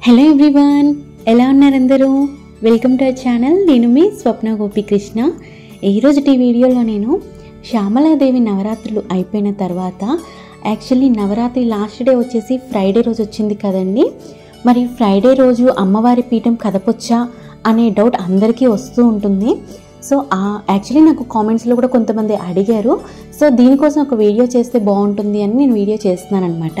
hello everyone ఎలా ఉన్నారు అందరూ వెల్కమ్ టు అవర్ ఛానల్ నేను మీ స్వప్న గోపికృష్ణ ఈరోజు ఈ వీడియోలో నేను శ్యామలాదేవి నవరాత్రులు అయిపోయిన తర్వాత యాక్చువల్లీ నవరాత్రి లాస్ట్ డే వచ్చేసి ఫ్రైడే రోజు వచ్చింది కదండి మరి ఫ్రైడే రోజు అమ్మవారి పీఠం కదపొచ్చా అనే డౌట్ అందరికీ వస్తూ ఉంటుంది సో యాక్చువల్లీ నాకు కామెంట్స్లో కూడా కొంతమంది అడిగారు సో దీనికోసం ఒక వీడియో చేస్తే బాగుంటుంది అని నేను వీడియో చేస్తున్నాను అనమాట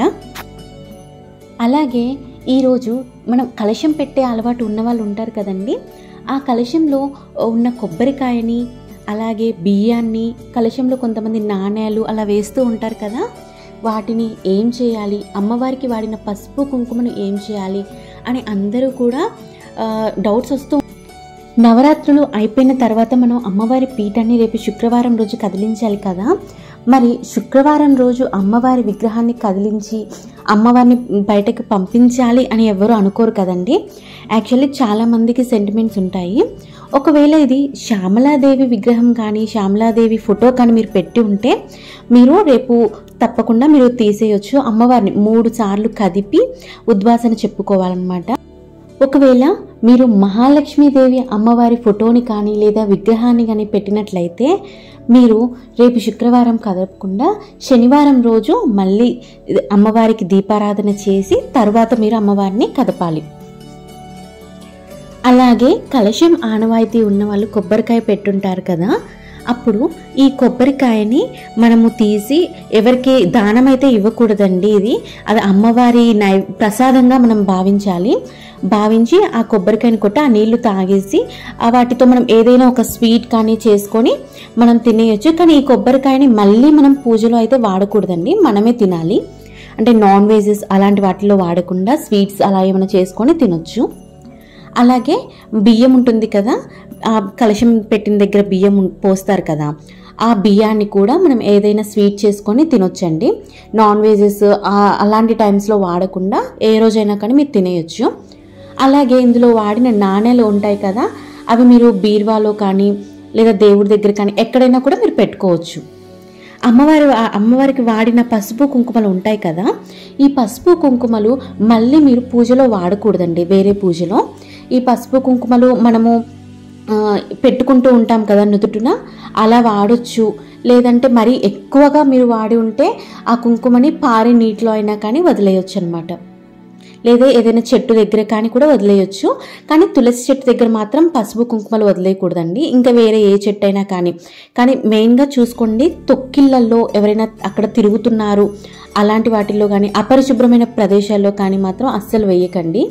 అలాగే ఈరోజు మనం కలశం పెట్టే అలవాటు ఉన్న వాళ్ళు ఉంటారు కదండి ఆ కలశంలో ఉన్న కొబ్బరికాయని అలాగే బియ్యాన్ని కలశంలో కొంతమంది నాణ్యాలు అలా వేస్తూ ఉంటారు కదా వాటిని ఏం చేయాలి అమ్మవారికి వాడిన పసుపు కుంకుమను ఏం చేయాలి అని అందరూ కూడా డౌట్స్ వస్తూ నవరాత్రులు అయిపోయిన తర్వాత మనం అమ్మవారి పీఠాన్ని రేపు శుక్రవారం రోజు కదిలించాలి కదా మరి శుక్రవారం రోజు అమ్మవారి విగ్రహాన్ని కదిలించి అమ్మవారిని బయటకు పంపించాలి అని ఎవరు అనుకోరు కదండి యాక్చువల్లీ చాలామందికి సెంటిమెంట్స్ ఉంటాయి ఒకవేళ ఇది శ్యామలాదేవి విగ్రహం కానీ శ్యామలాదేవి ఫోటో కానీ మీరు పెట్టి ఉంటే మీరు రేపు తప్పకుండా మీరు తీసేయొచ్చు అమ్మవారిని మూడు సార్లు కదిపి ఉద్వాసన చెప్పుకోవాలన్నమాట ఒకవేళ మీరు మహాలక్ష్మీదేవి అమ్మవారి ఫోటోని కానీ లేదా విగ్రహాన్ని కానీ పెట్టినట్లయితే మీరు రేపు శుక్రవారం కదపకుండా శనివారం రోజు మళ్ళీ అమ్మవారికి దీపారాధన చేసి తర్వాత మీరు అమ్మవారిని కదపాలి అలాగే కలశం ఆనవాయితీ ఉన్న వాళ్ళు కొబ్బరికాయ పెట్టుంటారు కదా అప్పుడు ఈ కొబ్బరికాయని మనము తీసి ఎవరికి దానం అయితే ఇవ్వకూడదండి ఇది అది అమ్మవారి నై ప్రసాదంగా మనం భావించాలి భావించి ఆ కొబ్బరికాయని కొట్టి ఆ నీళ్లు తాగేసి ఆ వాటితో మనం ఏదైనా ఒక స్వీట్ కానీ చేసుకొని మనం తినేయచ్చు కానీ ఈ కొబ్బరికాయని మళ్ళీ మనం పూజలో అయితే వాడకూడదండి మనమే తినాలి అంటే నాన్ వెజెస్ అలాంటి వాటిలో వాడకుండా స్వీట్స్ అలా ఏమైనా చేసుకొని తినొచ్చు అలాగే బియ్యం ఉంటుంది కదా ఆ కలశం పెట్టిన దగ్గర బియ్యం పోస్తారు కదా ఆ బియ్యాన్ని కూడా మనం ఏదైనా స్వీట్ చేసుకొని తినొచ్చండి నాన్ వెజెస్ అలాంటి టైమ్స్లో వాడకుండా ఏ రోజైనా కానీ మీరు తినేయచ్చు అలాగే ఇందులో వాడిన నాణ్యాలు ఉంటాయి కదా అవి మీరు బీర్వాలో కానీ లేదా దేవుడి దగ్గర కానీ ఎక్కడైనా కూడా మీరు పెట్టుకోవచ్చు అమ్మవారి అమ్మవారికి వాడిన పసుపు కుంకుమలు ఉంటాయి కదా ఈ పసుపు కుంకుమలు మళ్ళీ మీరు పూజలో వాడకూడదండి వేరే పూజలో ఈ పసుపు కుంకుమలు మనము పెట్టుకుంటూ ఉంటాం కదా నుదుటున అలా వాడొచ్చు లేదంటే మరీ ఎక్కువగా మీరు వాడి ఉంటే ఆ కుంకుమని పారే నీటిలో అయినా కానీ వదిలేయచ్చు అనమాట లేదా ఏదైనా చెట్టు దగ్గర కానీ కూడా వదిలేయచ్చు కానీ తులసి చెట్టు దగ్గర మాత్రం పసుపు కుంకుమలు వదిలేయకూడదండి ఇంకా వేరే ఏ చెట్టు అయినా కానీ కానీ మెయిన్గా చూసుకోండి తొక్కిళ్ళల్లో ఎవరైనా అక్కడ తిరుగుతున్నారు అలాంటి వాటిల్లో కానీ అపరిశుభ్రమైన ప్రదేశాల్లో కానీ మాత్రం అస్సలు వేయకండి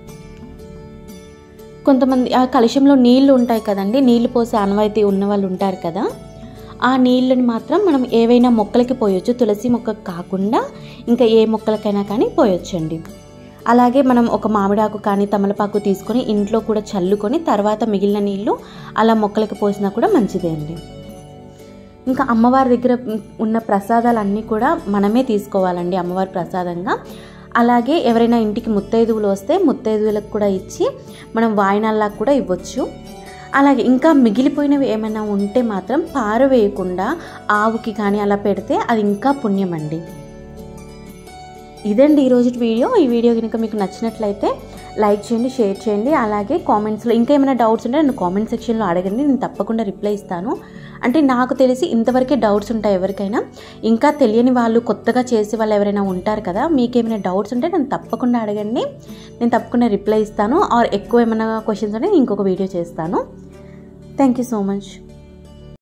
కొంతమంది ఆ కలుషంలో నీళ్లు ఉంటాయి కదండి నీళ్లు పోసే ఆనవాయితీ ఉన్న వాళ్ళు ఉంటారు కదా ఆ నీళ్ళని మాత్రం మనం ఏవైనా మొక్కలకి పోయొచ్చు తులసి మొక్కకు కాకుండా ఇంకా ఏ మొక్కలకైనా కానీ పోయొచ్చండి అలాగే మనం ఒక మామిడాకు కానీ తమలపాకు తీసుకొని ఇంట్లో కూడా చల్లుకొని తర్వాత మిగిలిన నీళ్ళు అలా మొక్కలకి పోసినా కూడా మంచిదే అండి ఇంకా అమ్మవారి దగ్గర ఉన్న ప్రసాదాలన్నీ కూడా మనమే తీసుకోవాలండి అమ్మవారి ప్రసాదంగా అలాగే ఎవరైనా ఇంటికి ముత్తైదువులు వస్తే ముత్తైదువులకు కూడా ఇచ్చి మనం వాయినాల్లా కూడా ఇవ్వచ్చు అలాగే ఇంకా మిగిలిపోయినవి ఏమైనా ఉంటే మాత్రం పారవేయకుండా ఆవుకి కానీ అలా పెడితే అది ఇంకా పుణ్యం అండి ఇదండి ఈరోజు వీడియో ఈ వీడియో కనుక మీకు నచ్చినట్లయితే లైక్ చేయండి షేర్ చేయండి అలాగే కామెంట్స్లో ఇంకా ఏమైనా డౌట్స్ ఉంటే నన్ను కామెంట్ సెక్షన్లో అడగండి నేను తప్పకుండా రిప్లై ఇస్తాను అంటే నాకు తెలిసి ఇంతవరకే డౌట్స్ ఉంటాయి ఎవరికైనా ఇంకా తెలియని వాళ్ళు కొత్తగా చేసే వాళ్ళు ఎవరైనా ఉంటారు కదా మీకు ఏమైనా డౌట్స్ ఉంటే నన్ను తప్పకుండా అడగండి నేను తప్పకుండా రిప్లై ఇస్తాను ఆర్ ఎక్కువ ఏమైనా క్వశ్చన్స్ ఉంటే ఇంకొక వీడియో చేస్తాను థ్యాంక్ యూ సో మచ్